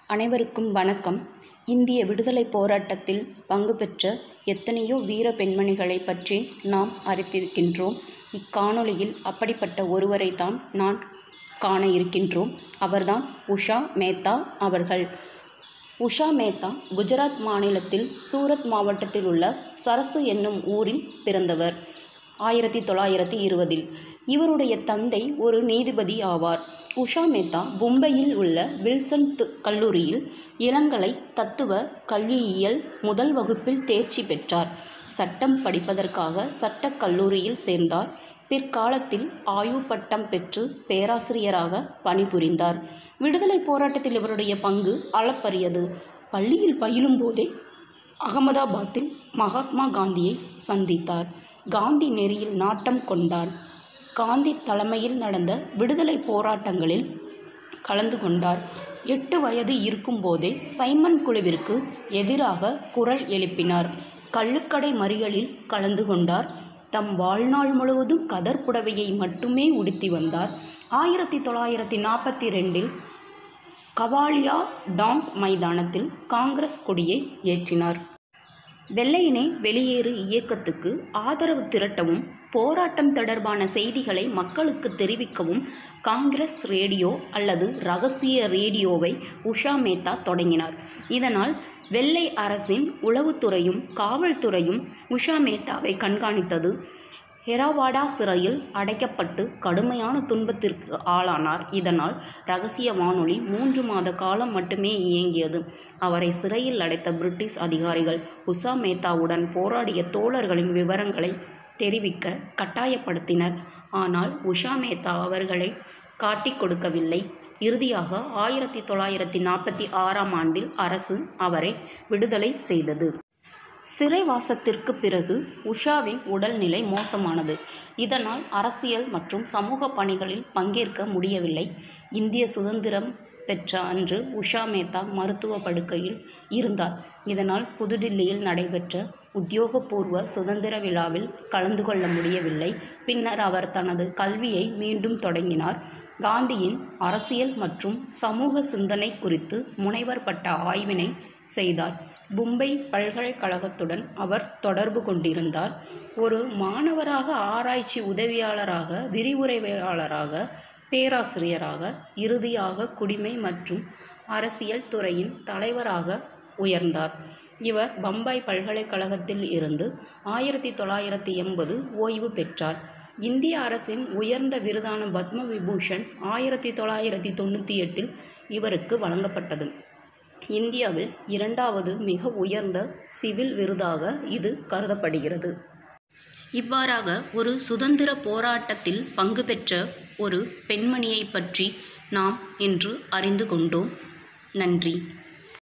அனைவருக்கும் வணக்கம் இந்திய விடுதலைப் போராட்டத்தில் பங்கு பெற்ற எத்தனையோ வீர பெண்மணிகளை பற்றி நாம் அறிந்திருக்கின்றோம் இக்காணொளியில் அப்படிப்பட்ட ஒருவரை தான் நான் காண இருக்கின்றோம் அவர்தான் உஷா மேத்தா அவர்கள் உஷா மேத்தா குஜராத் மாநிலத்தில் சூரத் மாவட்டத்தில் உள்ள சரசு என்னும் ஊரில் பிறந்தவர் ஆயிரத்தி தொள்ளாயிரத்தி இருபதில் இவருடைய தந்தை ஒரு நீதிபதி ஆவார் உஷா மேத்தா மும்பையில் உள்ள வில்சன் து- கல்லூரியில் இளங்கலை தத்துவ கல்வியியல் முதல் வகுப்பில் தேர்ச்சி பெற்றார் சட்டம் படிப்பதற்காக சட்டக் கல்லூரியில் சேர்ந்தார் பிற்காலத்தில் ஆய்வு பட்டம் பெற்று பேராசிரியராக பணிபுரிந்தார் விடுதலைப் போராட்டத்தில் இவருடைய பங்கு அளப்பரியது பள்ளியில் பயிலும் போதே அகமதாபாத்தில் மகாத்மா காந்தியை சந்தித்தார் காந்தி நெறியில் நாட்டம் கொண்டார் காந்தி தலைமையில் நடந்த விடுதலை போராட்டங்களில் கலந்து கொண்டார் எட்டு வயது இருக்கும்போதே சைமன் குழுவிற்கு எதிராக குரல் எழுப்பினார் கள்ளுக்கடை மறியலில் கலந்து கொண்டார் தம் வாழ்நாள் முழுவதும் கதர் புடவையை மட்டுமே உடுத்தி வந்தார் ஆயிரத்தி தொள்ளாயிரத்தி நாற்பத்தி ரெண்டில் கவாலியா டாங் மைதானத்தில் காங்கிரஸ் கொடியை ஏற்றினார் வெள்ளையனே வெளியேறு இயக்கத்துக்கு ஆதரவு திரட்டவும் போராட்டம் தொடர்பான செய்திகளை மக்களுக்கு தெரிவிக்கவும் காங்கிரஸ் ரேடியோ அல்லது ரகசிய ரேடியோவை உஷா மேத்தா தொடங்கினார் இதனால் வெள்ளை அரசின் உளவுத்துறையும் காவல்துறையும் உஷா மேத்தாவை கண்காணித்தது ஹெராவாடா சிறையில் அடைக்கப்பட்டு கடுமையான துன்பத்திற்கு ஆளானார் இதனால் ரகசிய வானொலி மூன்று மாத காலம் மட்டுமே இயங்கியது அவரை சிறையில் அடைத்த பிரிட்டிஷ் அதிகாரிகள் உஷா மேத்தாவுடன் போராடிய தோழர்களின் விவரங்களை தெரிவிக்க கட்டாயப்படுத்தினர் ஆனால் உஷா மேத்தா அவர்களை காட்டிக் கொடுக்கவில்லை இறுதியாக ஆயிரத்தி தொள்ளாயிரத்தி நாற்பத்தி ஆறாம் ஆண்டில் அரசு அவரை விடுதலை செய்தது சிறைவாசத்திற்கு பிறகு உஷாவின் உடல்நிலை மோசமானது இதனால் அரசியல் மற்றும் சமூக பணிகளில் பங்கேற்க முடியவில்லை இந்திய சுதந்திரம் பெற்ற அன்று உஷா மேத்தா மருத்துவ படுக்கையில் இருந்தார் இதனால் புதுடில்லியில் நடைபெற்ற உத்தியோகபூர்வ சுதந்திர விழாவில் கலந்து கொள்ள முடியவில்லை பின்னர் அவர் தனது கல்வியை மீண்டும் தொடங்கினார் காந்தியின் அரசியல் மற்றும் சமூக சிந்தனை குறித்து முனைவர் பட்ட ஆய்வினை செய்தார் மும்பை பல்கலைக்கழகத்துடன் அவர் தொடர்பு கொண்டிருந்தார் ஒரு மாணவராக ஆராய்ச்சி உதவியாளராக விரிவுரையாளராக பேராசிரியராக இறுதியாக குடிமை மற்றும் அரசியல் துறையின் தலைவராக உயர்ந்தார் இவர் பம்பாய் பல்கலைக்கழகத்தில் இருந்து ஆயிரத்தி தொள்ளாயிரத்தி எண்பது ஓய்வு பெற்றார் இந்திய அரசின் உயர்ந்த விருதான பத்ம விபூஷன் ஆயிரத்தி தொள்ளாயிரத்தி தொண்ணூற்றி எட்டில் இவருக்கு வழங்கப்பட்டது இந்தியாவில் இரண்டாவது மிக உயர்ந்த சிவில் விருதாக இது கருதப்படுகிறது இவ்வாறாக ஒரு சுதந்திர போராட்டத்தில் பங்கு பெற்ற ஒரு பெண்மணியை பற்றி நாம் இன்று அறிந்து கொண்டோம் நன்றி